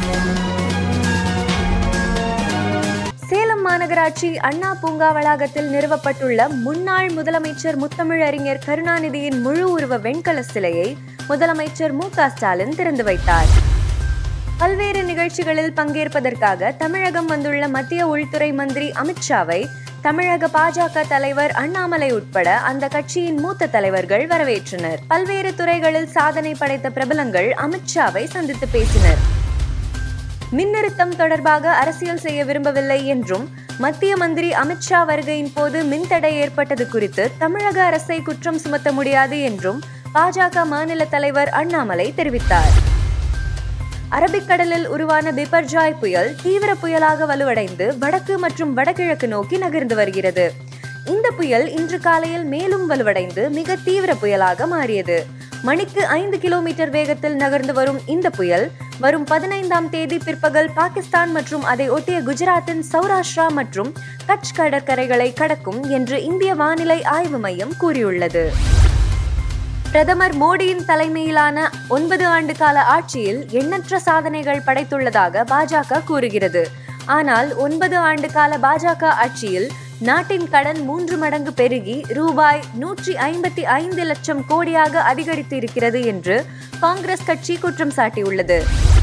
சேலம் மாநகராட்சி அண்ணா பூங்கா வளாகத்தில் நிறுவப்பட்டுள்ள முன்னாள் முதலமைச்சர் முத்தமிழறிஞர் கருணாநிதியின் முழு உருவ வெண்கல சிலையை முதலமைச்சர் மு க ஸ்டாலின் திறந்து வைத்தார் பல்வேறு நிகழ்ச்சிகளில் பங்கேற்பதற்காக தமிழகம் வந்துள்ள மத்திய உள்துறை மந்திரி அமித்ஷாவை தமிழக பாஜக தலைவர் அண்ணாமலை உட்பட அந்த கட்சியின் மூத்த தலைவர்கள் வரவேற்றனர் பல்வேறு துறைகளில் சாதனை படைத்த பிரபலங்கள் அமித்ஷாவை சந்தித்து பேசினர் மின் நிறுத்தம் தொடர்பாக அரசியல் செய்ய விரும்பவில்லை என்றும் மத்திய மந்திரி அமித்ஷா வருகையின் போது மின்தடை ஏற்பட்டது குறித்து தமிழக அரசை குற்றம் சுமத்த முடியாது என்றும் பாஜக மாநில தலைவர் அண்ணாமலை தெரிவித்தார் அரபிக்கடலில் உருவான பிபர்ஜாய் புயல் தீவிர புயலாக வலுவடைந்து வடக்கு மற்றும் வடகிழக்கு நோக்கி நகர்ந்து வருகிறது இந்த புயல் இன்று காலையில் மேலும் வலுவடைந்து மிக தீவிர புயலாக மாறியது மணிக்கு ஐந்து கிலோமீட்டர் வேகத்தில் நகர்ந்து வரும் இந்த புயல் வரும் பதினைந்தாம் தேதி பிற்பகல் பாகிஸ்தான் மற்றும் அதை ஒட்டிய குஜராத்தின் சௌராஷ்டிரா மற்றும் கட்ச் கடற்கரைகளை கடக்கும் என்று இந்திய வானிலை ஆய்வு மையம் கூறியுள்ளது பிரதமர் மோடியின் தலைமையிலான ஒன்பது ஆண்டு கால ஆட்சியில் எண்ணற்ற சாதனைகள் படைத்துள்ளதாக பாஜக கூறுகிறது ஆனால் ஒன்பது ஆண்டு கால பாஜக ஆட்சியில் நாட்டின் கடன் மூன்று மடங்கு பெருகி ரூபாய் நூற்றி ஐம்பத்தி ஐந்து லட்சம் கோடியாக அதிகரித்து இருக்கிறது என்று காங்கிரஸ் கட்சி குற்றம் சாட்டியுள்ளது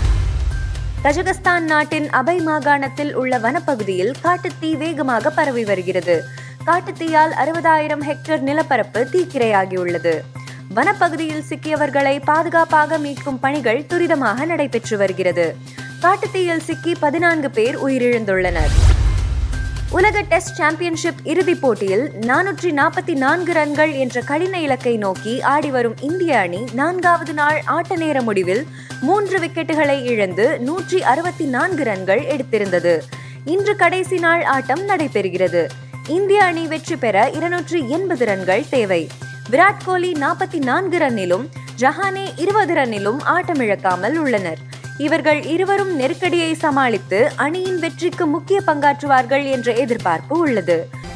கஜகஸ்தான் நாட்டின் அபை மாகாணத்தில் உள்ள வனப்பகுதியில் காட்டுத்தீ வேகமாக பரவி வருகிறது காட்டுத்தீயால் அறுபதாயிரம் ஹெக்டேர் நிலப்பரப்பு தீக்கிரையாகியுள்ளது வனப்பகுதியில் சிக்கியவர்களை பாதுகாப்பாக மீட்கும் பணிகள் துரிதமாக நடைபெற்று வருகிறது காட்டுத்தீயில் சிக்கி பதினான்கு பேர் உயிரிழந்துள்ளனர் உலக டெஸ்ட் சாம்பியன்ஷிப் இறுதிப் போட்டியில் நானூற்றி நாற்பத்தி நான்கு ரன்கள் என்ற கடின இலக்கை நோக்கி ஆடி வரும் இந்திய அணி நான்காவது நாள் ஆட்ட நேர முடிவில் மூன்று விக்கெட்டுகளை இழந்து நூற்றி அறுபத்தி நான்கு ரன்கள் எடுத்திருந்தது இன்று கடைசி நாள் ஆட்டம் நடைபெறுகிறது இந்திய அணி வெற்றி பெற இருநூற்றி எண்பது ரன்கள் தேவை விராட் கோலி நாற்பத்தி நான்கு ரன்னிலும் ஜஹானே இருபது ரன்னிலும் ஆட்டமிழக்காமல் உள்ளனர் இவர்கள் இருவரும் நெருக்கடியை சமாளித்து அணியின் வெற்றிக்கு முக்கிய பங்காற்றுவார்கள் என்ற எதிர்பார்ப்பு உள்ளது